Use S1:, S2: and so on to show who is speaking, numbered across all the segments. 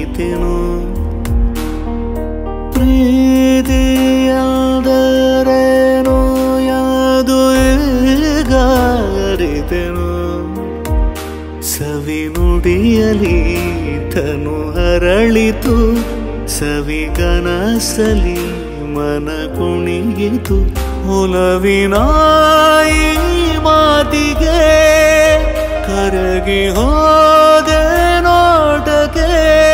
S1: ಅರಿತೆನು ಪ್ರೀತಿಯಂದರೇನು ಯಾದು ಈಗ ಅರಿತೆನು ಸವಿ ನುಡಿಯಲಿ ತನು ಹರಳಿತು ಸವಿಗನಸಲಿ ಮನ ಕುಣಿಯಿತು ಒಲವಿನ ಈ ಮಾತಿಗೆ ಕರಗಿ ಹೋದೆ ನೋಟಕ್ಕೆ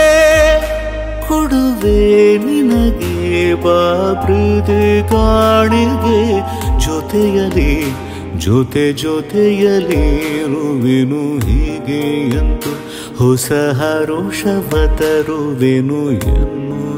S1: ಕೊಡುವೆ ನಿನಗೆ ಬಾಪ್ರೀತಿ ಕಾಣಿಗೆ ಜೊತೆಯಲಿ ಜೊತೆ ಜೊತೆಯಲಿ ಇರುವೆನು ಹೀಗೆ ಎಂದು ಹೊಸ ಹರುಷವ ತರುವೆನು ಎನ್ನು